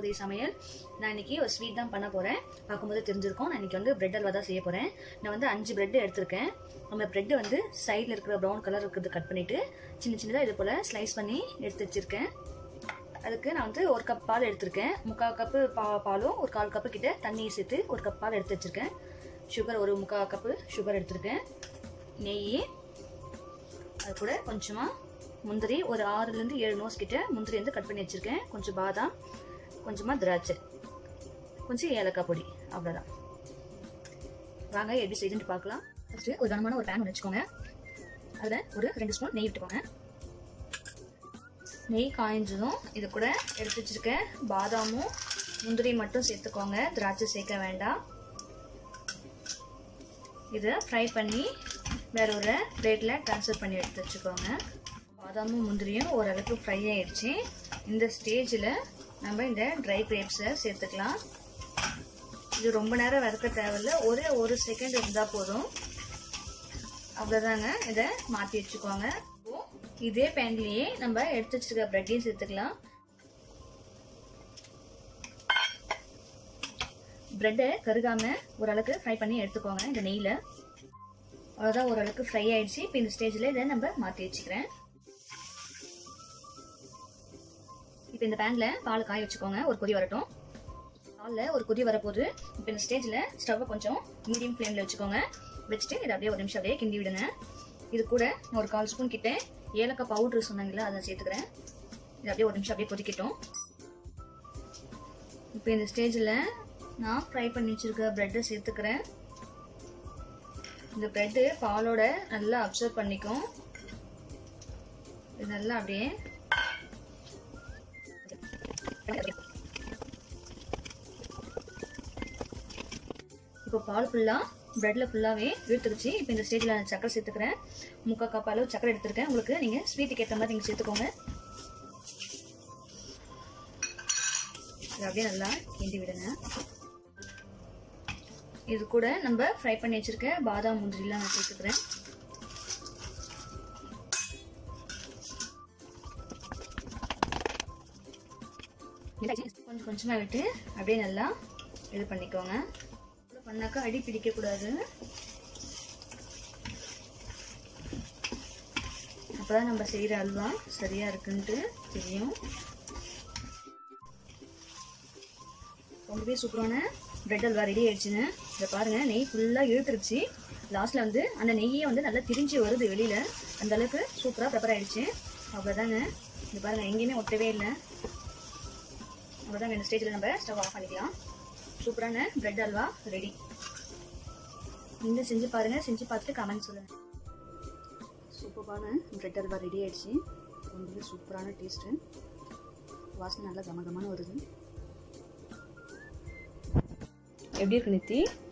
தளபதி சமையல் நான் இன்னைக்கு ஒரு ஸ்வீட் தான் பண்ண போகிறேன் பார்க்கும்போது தெரிஞ்சிருக்கும் நான் இன்னைக்கு வந்து பிரெட் அல்வா தான் செய்ய போகிறேன் நான் வந்து அஞ்சு பிரெட் எடுத்திருக்கேன் நம்ம பிரெட் வந்து சைடில் இருக்கிற ப்ரௌன் கலர் இருக்கிறது கட் பண்ணிவிட்டு சின்ன சின்னதாக இது போல் ஸ்லைஸ் பண்ணி எடுத்து வச்சுருக்கேன் அதுக்கு நான் வந்து ஒரு கப் பால் எடுத்திருக்கேன் முக்கால் கப்பு பா பாலும் ஒரு கால் கப்பு கிட்ட தண்ணியை சேர்த்து ஒரு கப் பால் எடுத்து வச்சுருக்கேன் சுகர் ஒரு முக்கால் கப்பு சுகர் எடுத்திருக்கேன் நெய் அது கூட கொஞ்சமாக முந்திரி ஒரு ஆறுலேருந்து ஏழு நோஸ் கிட்ட முந்திரி வந்து கட் பண்ணி வச்சுருக்கேன் கொஞ்சம் பாதாம் கொஞ்சமாக திராட்சை கொஞ்சம் ஏலக்காய் பொடி அவ்வளோதான் வாங்க எப்படி செய்துன்னு பார்க்கலாம் ஃபஸ்ட்டு ஒரு கனமான ஒரு பேன் ஒன்று வச்சுக்கோங்க அதில் ஒரு ரெண்டு ஸ்பூன் நெய் விட்டுக்கோங்க நெய் காய்ஞ்சதும் இது கூட எடுத்து வச்சிருக்க பாதாமும் முந்திரி மட்டும் சேர்த்துக்கோங்க திராட்சை சேர்க்க வேண்டாம் இதை ஃப்ரை பண்ணி வேற ஒரு பிளேட்டில் ட்ரான்ஸ்ஃபர் பண்ணி எடுத்து வச்சுக்கோங்க பாதாமும் முந்திரியும் ஓரளவுக்கு ஃப்ரை ஆயிடுச்சு இந்த ஸ்டேஜில் நம்ம இந்த ட்ரை கிரேப்ஸை சேர்த்துக்கலாம் இது ரொம்ப நேரம் வறுக்க தேவையில்ல ஒரே ஒரு செகண்ட் இருந்தால் போதும் அவ்வளோதாங்க இதை மாற்றி வச்சுக்கோங்க இதே பேன்லேயே நம்ம எடுத்து வச்சிருக்க ப்ரெட்டையும் சேர்த்துக்கலாம் ப்ரெட்டை கருகாம ஓரளவுக்கு ஃப்ரை பண்ணி எடுத்துக்கோங்க இந்த நெய்யில் அவ்வளோதான் ஓரளவுக்கு ஃப்ரை ஆயிடுச்சு இப்போ இந்த ஸ்டேஜில் இதை நம்ம மாற்றி வச்சுக்கிறேன் இப்போ இந்த பேனில் பால் காய வச்சுக்கோங்க ஒரு கொதி வரட்டும் பாலில் ஒரு கொதி வரப்போகுது இப்போ இந்த ஸ்டேஜில் ஸ்டவ்வை கொஞ்சம் மீடியம் ஃப்ளேமில் வச்சுக்கோங்க வச்சுட்டு இதை அப்படியே ஒரு நிமிஷம் அப்படியே கிண்டி விடுங்க இது கூட நான் ஒரு கால் ஸ்பூன் கிட்ட ஏலக்காய் பவுட்ரு சொன்னாங்களே அதை சேர்த்துக்கிறேன் இது அப்படியே ஒரு நிமிஷம் அப்படியே கொதிக்கட்டும் இப்போ இந்த ஸ்டேஜில் நான் ஃப்ரை பண்ணி வச்சுருக்க ப்ரெட்டை சேர்த்துக்கிறேன் இந்த ப்ரெட்டு பாலோட நல்லா அப்சர்வ் பண்ணிக்கும் இது நல்லா அப்படியே இப்போ பால் ஃபுல்லாக ப்ரெட்டில் ஃபுல்லாகவே இழுத்துருச்சு இப்போ இந்த ஸ்டேஜில் நான் சக்கரை சேர்த்துக்கிறேன் முக்கால் கப் அளவு சக்கரை எடுத்துருக்கேன் உங்களுக்கு நீங்கள் ஸ்வீட்டுக்கு ஏற்ற மாதிரி நீங்கள் சேர்த்துக்கோங்க அப்படியே நல்லா கிண்டி விடுங்க இது கூட நம்ம ஃப்ரை பண்ணி வச்சுருக்க பாதாம் முந்திரிலாம் நான் சேர்த்துக்கிறேன் கொஞ்சம் கொஞ்சமாக விட்டு அப்படியே நல்லா இது பண்ணிக்கோங்க பண்ணாக்கா அடி பிடிக்கக்கூடாது அப்போதான் நம்ம செய்கிற அல்வா சரியாக இருக்குன்ட்டு தெரியும் ரொம்பவே சூப்பரான பிரெட் அல்வா ரெடி ஆயிடுச்சுங்க இதை பாருங்கள் நெய் ஃபுல்லாக இழுத்துருச்சு லாஸ்ட்டில் வந்து அந்த நெய்யே வந்து நல்லா திரிஞ்சு வருது வெளியில் அந்த அளவுக்கு சூப்பராக ப்ரிப்பேர் ஆயிடுச்சு அவ்வளோதாங்க இது பாருங்கள் எங்கேயுமே ஒட்டவே இல்லை அவ்வளோதாங்க இந்த ஸ்டேஜில் நம்ம ஸ்டவ் ஆஃப் பண்ணிக்கலாம் சூப்பரான பிரெட் அல்வா ரெடி நீங்களும் செஞ்சு பாருங்கள் செஞ்சு பார்த்துட்டு கமெண்ட் சொல்லுங்கள் சூப்பரான பிரெட் அல்வா ரெடி ஆயிடுச்சு ரொம்பவே சூப்பரான டேஸ்ட்டு வாசனை நல்லா கமகமான வருது எப்படி இருக்கு நித்தி